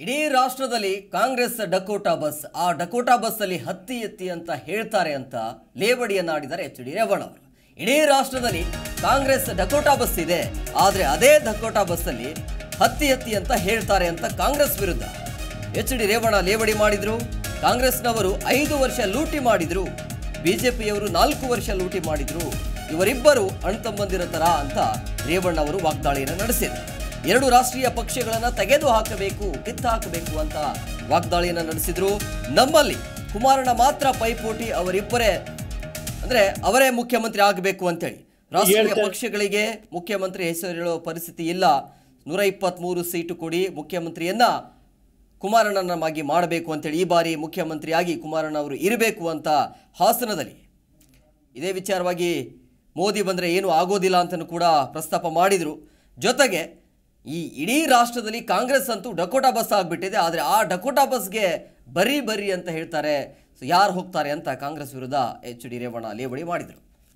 ಇಡೀ ರಾಷ್ಟ್ರದಲ್ಲಿ Congress Dakota bus ಆ ಡಕೋಟಾ ಬಸ್ ಅಲ್ಲಿ ಹತ್ತಿ ಎತ್ತಿ ಅಂತ ಹೇಳ್ತಾರೆ ಅಂತ ಲೇವಡಿಯನ್ನಾಡಿದ್ದಾರೆ ಎಚ್ ಡಿ ರೇವಣ್ಣ ಅವರು ಇಡೀ ರಾಷ್ಟ್ರದಲ್ಲಿ ಕಾಂಗ್ರೆಸ್ ಡಕೋಟಾ ಬಸ್ ಇದೆ ಆದ್ರೆ ಅದೇ ಡಕೋಟಾ ಬಸ್ ಅಲ್ಲಿ ಹತ್ತಿ ಎತ್ತಿ ಅಂತ ಹೇಳ್ತಾರೆ ಅಂತ ಕಾಂಗ್ರೆಸ್ ವಿರುದ್ಧ ಎಚ್ ಡಿ ರೇವಣ್ಣ ಲೇವಡಿ ಮಾಡಿದ್ರು ಕಾಂಗ್ರೆಸ್ನವರು ಐದು ವರ್ಷ ಲೂಟಿ ಮಾಡಿದ್ರು ಬಿಜೆಪಿಯವರು ನಾಲ್ಕು ವರ್ಷ ಲೂಟಿ ಮಾಡಿದ್ರು ಇವರಿಬ್ಬರು ಅಣ್ತಂಬಂದಿರ ತರ ಅಂತ ರೇವಣ್ಣ ಅವರು ವಾಗ್ದಾಳಿಯನ್ನು ನಡೆಸಿದ್ರು ಎರಡು ರಾಷ್ಟ್ರೀಯ ಪಕ್ಷಗಳನ್ನ ತೆಗೆದು ಹಾಕಬೇಕು ಕಿತ್ತು ಹಾಕಬೇಕು ಅಂತ ವಾಗ್ದಾಳಿಯನ್ನ ನಡೆಸಿದ್ರು ನಮ್ಮಲ್ಲಿ ಕುಮಾರಣ್ಣ ಮಾತ್ರ ಪೈಪೋಟಿ ಅವರಿಬ್ಬರೇ ಅಂದ್ರೆ ಅವರೇ ಮುಖ್ಯಮಂತ್ರಿ ಆಗಬೇಕು ಅಂತೇಳಿ ರಾಷ್ಟ್ರೀಯ ಹೇಳ್ತಾರೆ. ಪಕ್ಷಗಳಿಗೆ ಮುಖ್ಯಮಂತ್ರಿ ಹೆಸರು ಹೇಳೋ ಪರಿಸ್ಥಿತಿ ಇಲ್ಲ ನೂರ ಇಪ್ಪತ್ಮೂರು ಸೀಟು ಕೊಡಿ ಮುಖ್ಯಮಂತ್ರಿಯನ್ನ ಕುಮಾರಣ್ಣನನ್ನಾಗಿ ಮಾಡಬೇಕು ಅಂತೇಳಿ ಈ ಬಾರಿ ಮುಖ್ಯಮಂತ್ರಿಯಾಗಿ ಕುಮಾರಣ್ಣ ಅವರು ಇರಬೇಕು ಅಂತ ಹಾಸನದಲ್ಲಿ ಇದೇ ವಿಚಾರವಾಗಿ ಮೋದಿ ಬಂದರೆ ಏನು ಆಗೋದಿಲ್ಲ ಅಂತಲೂ ಕೂಡ ಪ್ರಸ್ತಾಪ ಮಾಡಿದರು ಜೊತೆಗೆ ಈ ಇಡೀ ರಾಷ್ಟ್ರದಲ್ಲಿ ಕಾಂಗ್ರೆಸ್ ಅಂತೂ ಡಕೋಟಾ ಬಸ್ ಆಗಿಬಿಟ್ಟಿದೆ ಆದರೆ ಆ ಡಕೋಟಾ ಬಸ್ಗೆ ಬರೀ ಬರೀ ಅಂತ ಹೇಳ್ತಾರೆ ಸೊ ಯಾರು ಹೋಗ್ತಾರೆ ಅಂತ ಕಾಂಗ್ರೆಸ್ ವಿರುದ್ಧ ಎಚ್ ಡಿ ರೇವಣ್ಣ ಲೇವಡಿ ಮಾಡಿದರು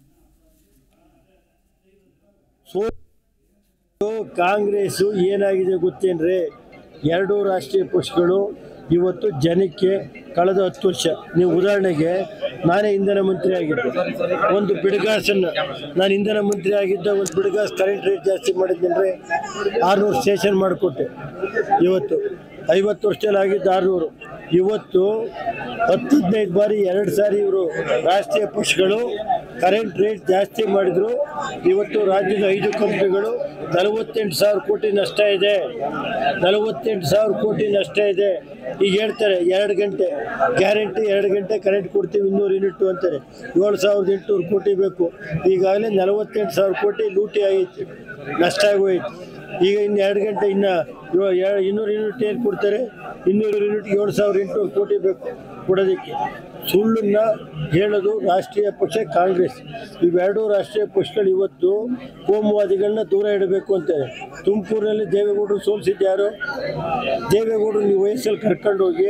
ಸೊ ಕಾಂಗ್ರೆಸ್ ಏನಾಗಿದೆ ಗೊತ್ತೇನ್ರಿ ಎರಡೂ ರಾಷ್ಟ್ರೀಯ ಪಕ್ಷಗಳು ಇವತ್ತು ಜನಕ್ಕೆ ಕಳೆದ ಹತ್ತು ವರ್ಷ ನೀವು ಉದಾಹರಣೆಗೆ ನಾನೇ ಇಂಧನ ಮಂತ್ರಿ ಆಗಿದ್ದೆ ಒಂದು ಬಿಡ್ಗಾಸನ್ನು ನಾನು ಇಂಧನ ಮಂತ್ರಿ ಆಗಿದ್ದ ಒಂದು ಬಿಡ್ಗಾಸ್ ಕರೆಂಟ್ ರೇಟ್ ಜಾಸ್ತಿ ಮಾಡಿದ್ದೇನೆ ಆರುನೂರು ಸ್ಟೇಷನ್ ಮಾಡಿಕೊಟ್ಟೆ ಇವತ್ತು ಐವತ್ತು ವರ್ಷದಲ್ಲಿ ಆಗಿದ್ದು ಆರುನೂರು ಇವತ್ತು ಹತ್ತು ಹದಿನೈದು ಬಾರಿ ಎರಡು ಸಾರಿ ಇವರು ರಾಷ್ಟ್ರೀಯ ಪಕ್ಷಗಳು ಕರೆಂಟ್ ರೇಟ್ ಜಾಸ್ತಿ ಮಾಡಿದ್ರು ಇವತ್ತು ರಾಜ್ಯದ ಐದು ಕಂಪ್ನಿಗಳು ನಲವತ್ತೆಂಟು ಸಾವಿರ ಕೋಟಿ ನಷ್ಟ ಇದೆ ನಲವತ್ತೆಂಟು ಸಾವಿರ ಕೋಟಿ ನಷ್ಟ ಇದೆ ಈಗ ಹೇಳ್ತಾರೆ ಎರಡು ಗಂಟೆ ಗ್ಯಾರಂಟಿ ಎರಡು ಗಂಟೆ ಕರೆಂಟ್ ಕೊಡ್ತೀವಿ ಇನ್ನೂರು ಯೂನಿಟ್ ಅಂತಾರೆ ಏಳು ಸಾವಿರದ ಎಂಟುನೂರು ಕೋಟಿ ಬೇಕು ಈಗಾಗಲೇ ನಲವತ್ತೆಂಟು ಸಾವಿರ ಕೋಟಿ ಲೂಟಿ ಆಗೈತೆ ನಷ್ಟ ಆಗೋಯ್ತು ಈಗ ಇನ್ನು ಎರಡು ಗಂಟೆ ಇನ್ನು ಇವ- ಎ- ಇನ್ನೂರು ಯೂನಿಟ್ ಏನು ಕೊಡ್ತಾರೆ ಇನ್ನೂರು ಯೂನಿಟ್ ಏಳು ಸಾವಿರ ಎಂಟುನೂರು ಕೋಟಿ ಬೇಕು ಕೊಡೋದಕ್ಕೆ ಸುಳ್ಳನ್ನ ಹೇಳೋದು ರಾಷ್ಟ್ರೀಯ ಪಕ್ಷ ಕಾಂಗ್ರೆಸ್ ಇವೆರಡೂ ರಾಷ್ಟ್ರೀಯ ಪಕ್ಷಗಳು ಇವತ್ತು ಕೋಮುವಾದಿಗಳನ್ನ ದೂರ ಇಡಬೇಕು ಅಂತಾರೆ ತುಮಕೂರಿನಲ್ಲಿ ದೇವೇಗೌಡರು ಸೋಲಿಸಿದ್ದು ಯಾರು ದೇವೇಗೌಡರು ನೀವು ವಯಸ್ಸಲ್ಲಿ ಕರ್ಕೊಂಡೋಗಿ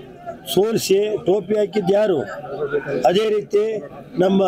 ಸೋಲಿಸಿ ಟೋಪಿ ಹಾಕಿದ್ದು ಯಾರು ಅದೇ ರೀತಿ ನಮ್ಮ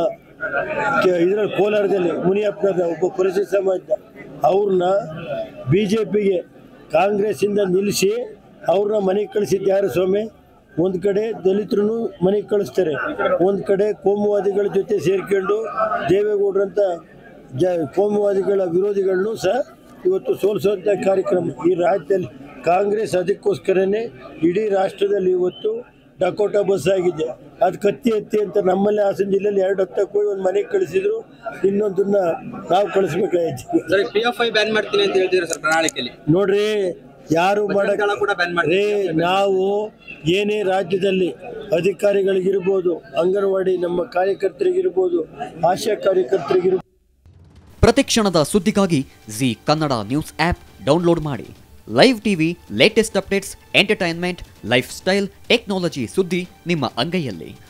ಇದರಲ್ಲಿ ಕೋಲಾರದಲ್ಲಿ ಮುನಿಯಪ್ಪನ ಒಬ್ಬ ಪರಿಸ್ಥಿತಿ ಸಮಾಜ ಅವ್ರನ್ನ ಬಿ ಜೆ ಪಿಗೆ ಕಾಂಗ್ರೆಸ್ಸಿಂದ ನಿಲ್ಲಿಸಿ ಅವ್ರನ್ನ ಮನೆಗೆ ಕಳಿಸಿದ್ದು ಯಾರು ಸ್ವಾಮಿ ಒಂದು ಕಡೆ ದಲಿತರು ಮನೆಗೆ ಕಳಿಸ್ತಾರೆ ಒಂದು ಕಡೆ ಕೋಮುವಾದಿಗಳ ಜೊತೆ ಸೇರ್ಕೊಂಡು ದೇವೇಗೌಡರಂತ ಜ ಕೋಮುವಾದಿಗಳ ವಿರೋಧಿಗಳನ್ನು ಸಹ ಇವತ್ತು ಸೋಲಿಸುವಂಥ ಕಾರ್ಯಕ್ರಮ ಈ ರಾಜ್ಯದಲ್ಲಿ ಕಾಂಗ್ರೆಸ್ ಅದಕ್ಕೋಸ್ಕರನೇ ಇಡೀ ರಾಷ್ಟ್ರದಲ್ಲಿ ಇವತ್ತು ಡಕೋಟಾ ಬಸ್ ಆಗಿದೆ ಅದು ಕತ್ತಿ ಎತ್ತಿ ಅಂತ ನಮ್ಮಲ್ಲಿ ಹಾಸನ ಜಿಲ್ಲೆಯಲ್ಲಿ ಎರಡು ಹತ್ತಕ್ಕೆ ಹೋಗಿ ಒಂದು ಮನೆಗೆ ಕಳಿಸಿದ್ರು ಇನ್ನೊಂದನ್ನ ನಾವು ಕಳಿಸ್ಬೇಕಾಯ್ತು sir P F I ban ಮಾಡ್ತೀನಿ ಅಂತ ಹೇಳ್ತಿದ್ರು ಸರ್ ಪ್ರಣಾಳಿಕೆಯಲ್ಲಿ ನೋಡ್ರಿ ಯಾರು ಮಾಡಕ್ ಬಜೆಟ್ಗಳ ಕೂಡ ಬ್ಯಾನ್ ಮಾಡ್ತೀವಿ. ರೇ ನಾವು ಏನೇ ರಾಜ್ಯದಲ್ಲಿ ಅಧಿಕಾರಿಗಳಿಗಿರ್ಬೋದು ಅಂಗನವಾಡಿ ನಮ್ಮ ಕಾರ್ಯಕರ್ತರಿಗಿರ್ಬೋದು ಆಶಾ ಕಾರ್ಯಕರ್ತರಿಗಿರ್ಬೋದು ಪ್ರತಿಕ್ಷಣದ ಸುದ್ದಿಗಾಗಿ Zee Kannada news app download ಮಾಡಿ live TV latest updates entertainment lifestyle technology ಸುದ್ದಿ ನಿಮ್ಮ ಅಂಗೈಯಲ್ಲಿ